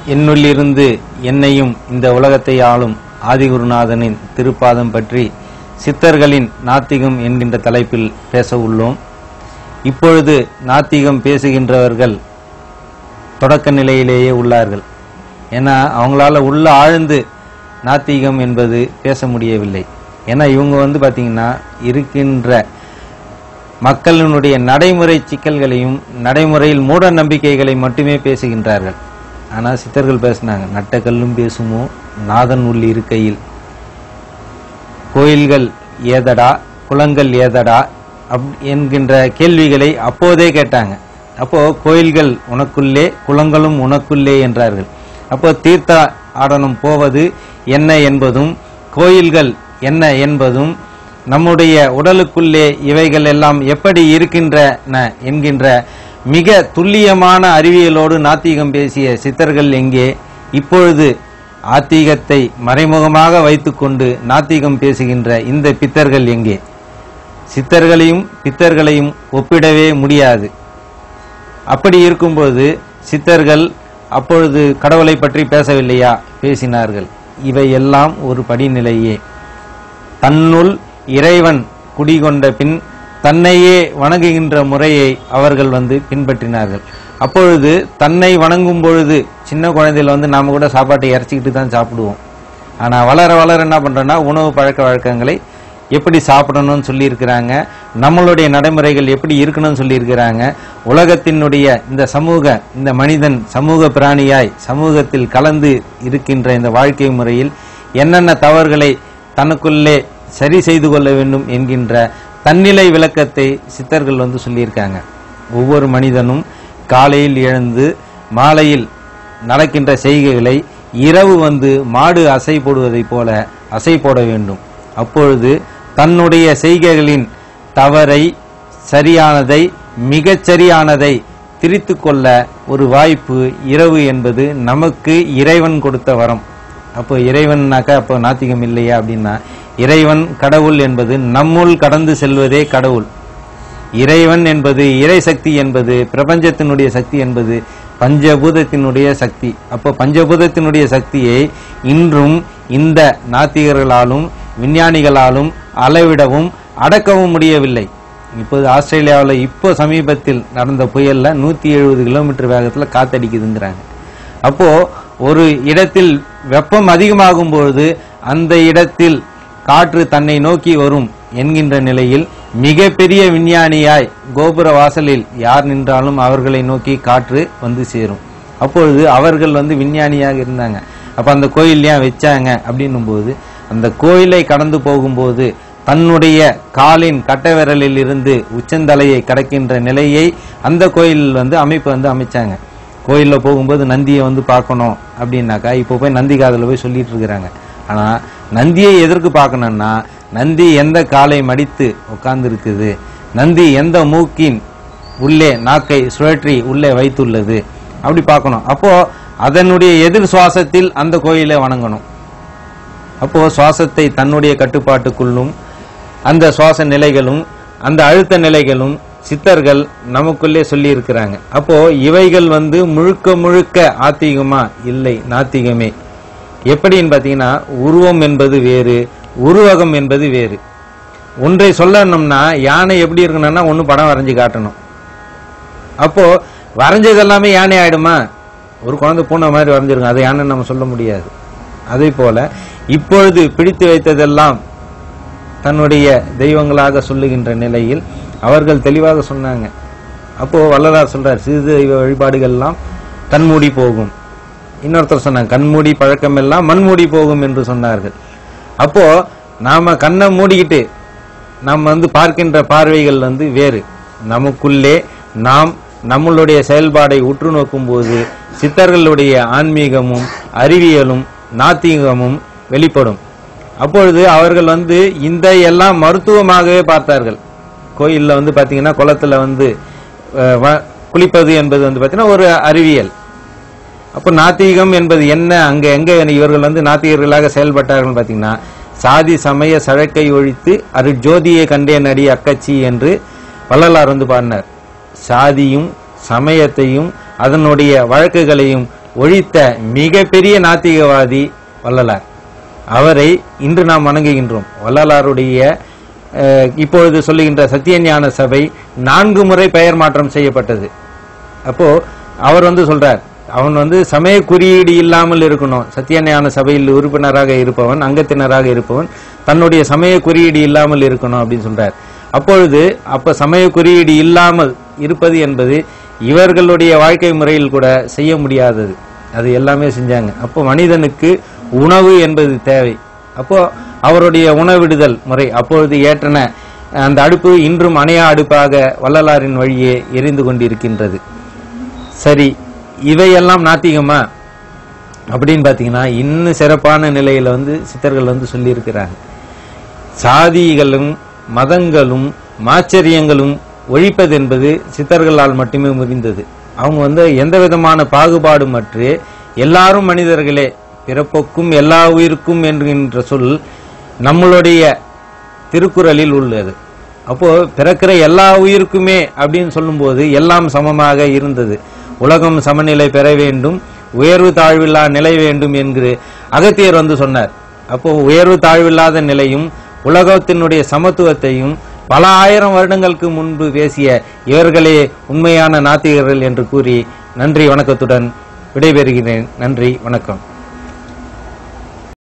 என்னுள்ளிருந்து என்னையும் இந்த உலகத்தை ஆளும் ஆதிகுருநாதனின் திருப்பாதம் பற்றி சித்தர்களின் நாத்திகம் என்கின்ற தலைப்பில் பேச உள்ளோம் இப்பொழுது நாத்திகம் பேசுகின்றவர்கள் தொடக்க நிலையிலேயே உள்ளார்கள் ஏன்னா அவங்களால உள்ள ஆழ்ந்து நாத்திகம் என்பது பேச முடியவில்லை ஏன்னா இவங்க வந்து பாத்தீங்கன்னா இருக்கின்ற மக்களினுடைய நடைமுறை சிக்கல்களையும் நடைமுறையில் மூட நம்பிக்கைகளை மட்டுமே பேசுகின்றார்கள் ஆனா சித்தர்கள் பேசினாங்க நட்டக்கல்லும் பேசுமோ நாதன் உள் இருக்கையில் கோயில்கள் ஏதடா குளங்கள் ஏதடா அப் என்கின்ற கேள்விகளை அப்போதே கேட்டாங்க அப்போ கோயில்கள் உனக்குள்ளே குளங்களும் உனக்குள்ளே என்றார்கள் அப்போ தீர்த்த ஆடனம் போவது என்ன என்பதும் கோயில்கள் என்ன என்பதும் நம்முடைய உடலுக்குள்ளே இவைகள் எல்லாம் எப்படி இருக்கின்றன என்கின்ற மிக துல்லியமான அறிவியலோடு நாத்திகம் பேசிய சித்தர்கள் எங்கே இப்பொழுது ஆத்திகத்தை மறைமுகமாக வைத்துக்கொண்டு நாத்திகம் பேசுகின்ற இந்த பித்தர்கள் எங்கே சித்தர்களையும் பித்தர்களையும் ஒப்பிடவே முடியாது அப்படி இருக்கும்போது சித்தர்கள் அப்பொழுது கடவுளை பற்றி பேசவில்லையா பேசினார்கள் இவையெல்லாம் ஒரு படிநிலையே தன்னுள் இறைவன் குடிகொண்ட பின் தன்னையே வணங்குகின்ற முறையை அவர்கள் வந்து பின்பற்றினார்கள் அப்பொழுது தன்னை வணங்கும் பொழுது சின்ன குழந்தையில வந்து நாம கூட சாப்பாட்டை இறச்சிக்கிட்டு தான் சாப்பிடுவோம் ஆனா வளர வளர என்ன பண்றோம்னா உணவு பழக்க வழக்கங்களை எப்படி சாப்பிடணும்னு சொல்லியிருக்கிறாங்க நம்மளுடைய நடைமுறைகள் எப்படி இருக்கணும்னு சொல்லியிருக்கிறாங்க உலகத்தினுடைய இந்த சமூக இந்த மனிதன் சமூக பிராணியாய் சமூகத்தில் கலந்து இருக்கின்ற இந்த வாழ்க்கை முறையில் என்னென்ன தவறுகளை தனக்குள்ளே சரி செய்து கொள்ள வேண்டும் என்கின்ற தன்னிலை விளக்கத்தை சித்தர்கள் வந்து சொல்லியிருக்காங்க ஒவ்வொரு மனிதனும் காலையில் எழுந்து மாலையில் நடக்கின்ற செய்கைகளை இரவு வந்து மாடு அசை போடுவதைப் போல அசை போட வேண்டும் அப்பொழுது தன்னுடைய செய்கைகளின் தவறை சரியானதை மிகச் சரியானதை திரித்து கொள்ள ஒரு வாய்ப்பு இரவு என்பது நமக்கு இறைவன் கொடுத்த வரம் அப்போ இறைவன்னாக்கா அப்போ நாத்திகம் இல்லையா அப்படின்னா இறைவன் கடவுள் என்பது நம்முள் கடந்து செல்வதே கடவுள் இறைவன் என்பது இறை சக்தி என்பது பிரபஞ்சத்தினுடைய சக்தி என்பது பஞ்சபூதத்தினுடைய சக்தி அப்போ பஞ்சபூதத்தினுடைய சக்தியை இன்றும் இந்த நாத்திகர்களாலும் விஞ்ஞானிகளாலும் அளவிடவும் அடக்கவும் முடியவில்லை இப்போது ஆஸ்திரேலியாவில் இப்போ சமீபத்தில் நடந்த புயல்ல நூத்தி எழுபது கிலோமீட்டர் வேகத்துல காத்தடிக்குதுங்கிறாங்க அப்போ ஒரு இடத்தில் வெப்பம் அதிகமாகும் பொழுது அந்த இடத்தில் காற்று தன்னை நோக்கி வரும் என்கின்ற நிலையில் மிகப்பெரிய விஞ்ஞானியாய் கோபுர வாசலில் யார் நின்றாலும் அவர்களை நோக்கி காற்று வந்து சேரும் அப்பொழுது அவர்கள் வந்து விஞ்ஞானியாக இருந்தாங்க அப்ப அந்த கோயில் ஏன் வச்சாங்க அப்படின்னும் போது அந்த கோயிலை கடந்து போகும்போது தன்னுடைய காலின் கட்ட விரலில் இருந்து உச்சந்தலையை கடக்கின்ற நிலையை அந்த கோயில் வந்து அமைப்பு வந்து அமைச்சாங்க கோயில்ல போகும்போது நந்தியை வந்து பார்க்கணும் அப்படின்னாக்கா இப்போ போய் நந்தி காதில் போய் சொல்லிட்டு இருக்கிறாங்க ஆனா நந்தியை எதற்கு பார்க்கணும்னா நந்தி எந்த காலை மடித்து உட்கார்ந்து இருக்குது நந்தி எந்த மூக்கின் உள்ளே நாக்கை சுழற்றி உள்ளே வைத்துள்ளது அப்படி பார்க்கணும் அப்போ அதனுடைய எதிர் சுவாசத்தில் அந்த கோயிலை வணங்கணும் அப்போ சுவாசத்தை தன்னுடைய கட்டுப்பாட்டுக்குள்ளும் அந்த சுவாச நிலைகளும் அந்த அழுத்த நிலைகளும் சித்தர்கள் நமக்குள்ளே சொல்லி இருக்கிறாங்க அப்போ இவைகள் வந்து முழுக்க முழுக்க ஆத்திகமா இல்லை நாத்திகமே எப்படின்னு பாத்தீங்கன்னா உருவம் என்பது வேறு உருவகம் என்பது வேறு ஒன்றை சொல்லணும்னா யானை எப்படி இருக்கணும்னா ஒண்ணு படம் வரைஞ்சு காட்டணும் அப்போ வரைஞ்சது எல்லாமே யானை ஆயிடுமா ஒரு குழந்தை பூனை மாதிரி வரைஞ்சிருக்கும் அதை யானை நம்ம சொல்ல முடியாது அதே போல இப்பொழுது பிடித்து வைத்ததெல்லாம் தன்னுடைய தெய்வங்களாக சொல்லுகின்ற நிலையில் அவர்கள் தெளிவாக சொன்னாங்க அப்போ வள்ளலார் சொல்றார் சிறு தெய்வ வழிபாடுகள்லாம் கண்மூடி போகும் இன்னொருத்தர் சொன்னாங்க கண்மூடி பழக்கம் எல்லாம் மண்மூடி போகும் என்று சொன்னார்கள் அப்போ நாம கண்ணை மூடிக்கிட்டு நாம் வந்து பார்க்கின்ற பார்வைகள் வந்து வேறு நமக்குள்ளே நாம் நம்மளுடைய செயல்பாடை உற்று நோக்கும் போது சித்தர்களுடைய ஆன்மீகமும் அறிவியலும் நாத்திகமும் வெளிப்படும் அப்பொழுது அவர்கள் வந்து இந்த எல்லாம் மருத்துவமாகவே பார்த்தார்கள் கோயில்ல வந்து பாத்தீங்கன்னா குளத்துல வந்து அஹ், வ- குளிப்பது என்பது வந்து பாத்தீங்கன்னா ஒரு அறிவியல் அப்போ நாத்திகம் என்பது என்ன அங்க எங்க இவர்கள் வந்து நாத்திகர்களாக செயல்பட்டார்கள் பாத்தீங்கன்னா சாதி சமய சழக்கை ஒழித்து அருட்ஜோதியை கண்டேன் அடி அக்கச்சி என்று வள்ளலார் வந்து பாடினார் சாதியும் சமயத்தையும் அதனுடைய வழக்குகளையும் ஒழித்த மிகப்பெரிய நாத்திகவாதி வள்ளலார் அவரை இன்று நாம் வணங்குகின்றோம் வள்ளலாருடைய அஹ், இப்பொழுது சொல்லுகின்ற சத்தியஞான சபை நான்கு முறை பெயர் மாற்றம் செய்யப்பட்டது அப்போ அவர் வந்து சொல்றார் அவன் வந்து சமய குறியீடு இல்லாமல் இருக்கணும் சத்தியஞான சபையில் உறுப்பினராக இருப்பவன் அங்கத்தினராக இருப்பவன் தன்னுடைய சமய குறியீடு இல்லாமல் இருக்கணும் அப்படின்னு சொல்றார் அப்பொழுது அப்ப சமய குறியீடு இல்லாமல் இருப்பது என்பது இவர்களுடைய வாழ்க்கை முறையில் கூட செய்ய முடியாதது அது எல்லாமே செஞ்சாங்க அப்போ மனிதனுக்கு உணவு என்பது தேவை அப்போ அவருடைய உணவிடுதல் முறை அப்பொழுது ஏற்றன அந்த அடுப்பு இன்றும் அணையா அடுப்பாக வள்ளலாரின் வழியே எரிந்து கொண்டிருக்கின்றது சரி இவையெல்லாம் நாத்திகமா அப்படின்னு பாத்தீங்கன்னா இன்னும் சிறப்பான நிலையில வந்து சித்தர்கள் வந்து சொல்லியிருக்கிறாங்க சாதிகளும் மதங்களும் மாச்சரியங்களும் ஒழிப்பது என்பது சித்தர்களால் மட்டுமே முடிந்தது அவங்க வந்து எந்த விதமான பாகுபாடுமற்று எல்லாரும் மனிதர்களே பிறப்போக்கும் எல்லா உயிருக்கும் என்கின்ற சொல் நம்மளுடைய திருக்குறளில் உள்ளது அப்போ பிறக்கிற எல்லா உயிருக்குமே அப்படின்னு சொல்லும்போது எல்லாம் சமமாக இருந்தது உலகம் சமநிலை பெற வேண்டும் உயர்வு தாழ்வில்லா நிலை வேண்டும் என்று அகத்தியர் வந்து சொன்னார் அப்போ உயர்வு தாழ்வில்லாத நிலையும் உலகத்தினுடைய சமத்துவத்தையும் பல ஆயிரம் வருடங்களுக்கு முன்பு பேசிய இவர்களே உண்மையான நாத்திகர்கள் என்று கூறி நன்றி வணக்கத்துடன் விடைபெறுகிறேன் நன்றி வணக்கம்